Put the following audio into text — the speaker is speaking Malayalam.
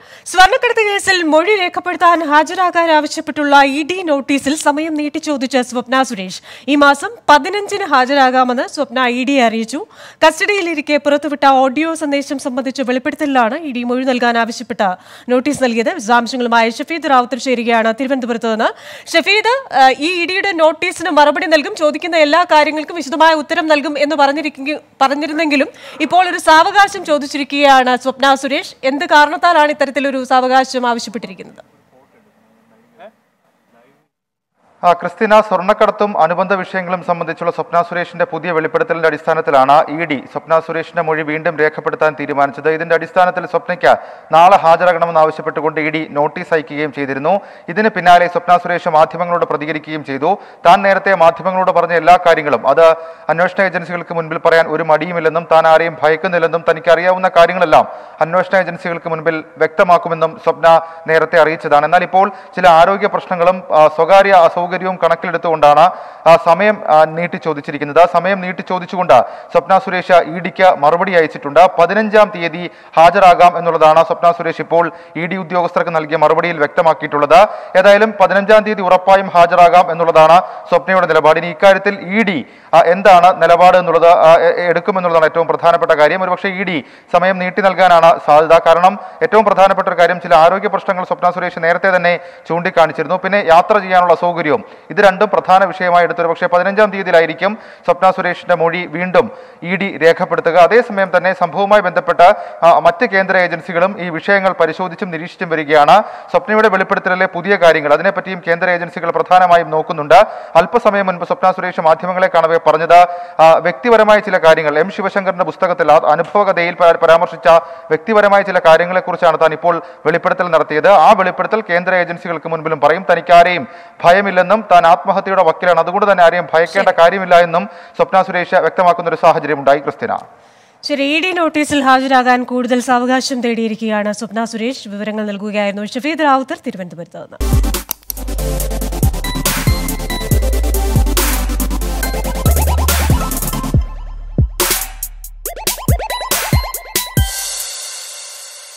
സ്വർണ്ണക്കടത്ത് കേസിൽ മൊഴി രേഖപ്പെടുത്താൻ ഹാജരാകാൻ ആവശ്യപ്പെട്ടുള്ള ഇ ഡി നോട്ടീസിൽ സമയം നീട്ടി ചോദിച്ച സ്വപ്ന സുരേഷ് ഈ മാസം പതിനഞ്ചിന് ഹാജരാകാമെന്ന് സ്വപ്ന ഇ ഡിയെ അറിയിച്ചു കസ്റ്റഡിയിലിരിക്കെ പുറത്തുവിട്ട ഓഡിയോ സന്ദേശം സംബന്ധിച്ച വെളിപ്പെടുത്തലിലാണ് ഇ ഡി മൊഴി നൽകാൻ ആവശ്യപ്പെട്ട നോട്ടീസ് നൽകിയത് വിശദാംശങ്ങളുമായി ഷഫീദ് റാവുത്തർ ചേരുകയാണ് തിരുവനന്തപുരത്ത് നിന്ന് ഷഫീദ് ഏഹ്, ഈ ഇ ഡിയുടെ നോട്ടീസിന് മറുപടി നൽകും ചോദിക്കുന്ന എല്ലാ കാര്യങ്ങൾക്കും വിശദമായ ഉത്തരം നൽകും എന്ന് പറഞ്ഞിരിക്കുക പറഞ്ഞിരുന്നെങ്കിലും ഇപ്പോൾ ഒരു സാവകാശം ചോദിച്ചിരിക്കുകയാണ് സ്വപ്ന സുരേഷ് എന്ത് കാരണത്താലാണ് ഇത്തരത്തിലൊരു സാവകാശം ആവശ്യപ്പെട്ടിരിക്കുന്നത് ആ, ക്രിസ്tina സ്വർണ്ണക്കടത്തും അനുബന്ധ വിഷയങ്ങളും സംബന്ധിച്ചുള്ള സ്വപ്ന സുരേഷിന്റെ പുതിയ വെളിപ്പെടുത്തലിന്റെ അടിസ്ഥാനത്തിലാണ് ഇ ഡി സ്വപ്ന സുരേഷിന്റെ മൊഴി വീണ്ടും രേഖപ്പെടുത്താൻ തീരുമാനിച്ചത് ഇതിന്റെ അടിസ്ഥാനത്തിൽ സ്വപ്നയ്ക്ക് നാളെ ഹാജരാകണമെന്ന് ആവശ്യപ്പെട്ടുകൊണ്ട് ഇ ഡി നോട്ടീസ് അയക്കുകയും ചെയ്തിരുന്നു ഇതിന് പിന്നാലെ സ്വപ്ന സുരേഷ് മാധ്യമങ്ങളോട് പ്രതികരിക്കുകയും ചെയ്തു താൻ നേരത്തെ മാധ്യമങ്ങളോട് പറഞ്ഞ എല്ലാ കാര്യങ്ങളും അത് അന്വേഷണ ഏജൻസികൾക്ക് മുൻപിൽ പറയാൻ ഒരു മടിയുമില്ലെന്നും താൻ ആരെയും ഭയക്കുന്നില്ലെന്നും തനിക്ക് അറിയാവുന്ന കാര്യങ്ങളെല്ലാം അന്വേഷണ ഏജൻസികൾക്ക് മുൻപിൽ വ്യക്തമാക്കുമെന്നും സ്വപ്ന നേരത്തെ അറിയിച്ചതാണ് എന്നാൽ ഇപ്പോൾ ചില ആരോഗ്യ പ്രശ്നങ്ങളും ആ, സ്വകാര്യ അസൗകര്യവും കണക്കിലെടുത്തുകൊണ്ടാണ് ആ സമയം ആ, നീട്ടി ചോദിച്ചിരിക്കുന്നത് ആ സമയം നീട്ടി ചോദിച്ചുകൊണ്ട് സ്വപ്ന സുരേഷ് ഇ ഡിക്ക് മറുപടി അയച്ചിട്ടുണ്ട് പതിനഞ്ചാം തീയതി ഹാജരാകാം എന്നുള്ളതാണ് സ്വപ്ന സുരേഷ് ഇപ്പോൾ ഇ ഡി ഉദ്യോഗസ്ഥർക്ക് നൽകിയ മറുപടിയിൽ വ്യക്തമാക്കിയിട്ടുള്ളത് ഏതായാലും പതിനഞ്ചാം തീയതി ഉറപ്പായും ഹാജരാകാം എന്നുള്ളതാണ് സ്വപ്നയുടെ നിലപാട് ഇനി ഇക്കാര്യത്തിൽ ഇ ഡി എന്താണ് നിലപാട് എന്നുള്ളത് ആ, എ- എ- എടുക്കുമെന്നുള്ളതാണ് ഏറ്റവും പ്രധാനപ്പെട്ട കാര്യം ഒരുപക്ഷെ ഇ ഡി സമയം നീട്ടി നൽകാനാണ് സാധ്യത കാരണം ഏറ്റവും പ്രധാനപ്പെട്ട ഒരു കാര്യം ചില ആരോഗ്യ പ്രശ്നങ്ങൾ സ്വപ്ന സുരേഷ് നേരത്തെ തന്നെ ചൂണ്ടിക്കാണിച്ചിരുന്നു പിന്നെ യാത്ര ചെയ്യാനുള്ള അസൗകര്യവും ഇത് രണ്ടും പ്രധാന വിഷയമായി എടുത്തൊരു പക്ഷേ പതിനഞ്ചാം തീയതിയിലായിരിക്കും സ്വപ്ന സുരേഷിന്റെ മൊഴി വീണ്ടും ഇ ഡി രേഖപ്പെടുത്തുക അതേസമയം തന്നെ സംഭവവുമായി ബന്ധപ്പെട്ട ആ, മറ്റ് കേന്ദ്ര ഏജൻസികളും ഈ വിഷയങ്ങൾ പരിശോധിച്ചും നിരീക്ഷിച്ചും വരികയാണ് സ്വപ്നയുടെ വെളിപ്പെടുത്തലിലെ പുതിയ കാര്യങ്ങൾ അതിനെപ്പറ്റിയും കേന്ദ്ര ഏജൻസികൾ പ്രധാനമായും നോക്കുന്നുണ്ട് അല്പസമയം മുൻപ് സ്വപ്ന സുരേഷ് മാധ്യമങ്ങളെ കാണവെ പറഞ്ഞത് ആ, വ്യക്തിപരമായ ചില കാര്യങ്ങൾ എം ശിവശങ്കറിന്റെ പുസ്തകത്തിൽ ആ അനുഭവകഥയിൽ പ- പരാമർശിച്ച വ്യക്തിപരമായ ചില കാര്യങ്ങളെക്കുറിച്ചാണ് താൻ ഇപ്പോൾ വെളിപ്പെടുത്തൽ നടത്തിയത് ആ വെളിപ്പെടുത്തൽ കേന്ദ്ര ഏജൻസികൾക്ക് മുൻപിലും പറയും തനിക്ക് ആരെയും ഭയമില്ലെന്നും താൻ ആത്മഹത്യയുടെ വക്കിലാണ് അതുകൊണ്ട് തന്നെ ആരെയും ഭയക്കേണ്ട കാര്യമില്ല എന്നും സ്വപ്ന സുരേഷ് വ്യക്തമാക്കുന്ന ഒരു സാഹചര്യം ഉണ്ടായി ക്രിസ്tina ശരി ഇ ഡി നോട്ടീസിൽ ഹാജരാകാൻ കൂടുതൽ സാവകാശം തേടിയിരിക്കുകയാണ് സ്വപ്ന സുരേഷ് വിവരങ്ങൾ നൽകുകയായിരുന്നു ഷഫീദ് റാവുത്തർ തിരുവനന്തപുരത്ത് നിന്ന്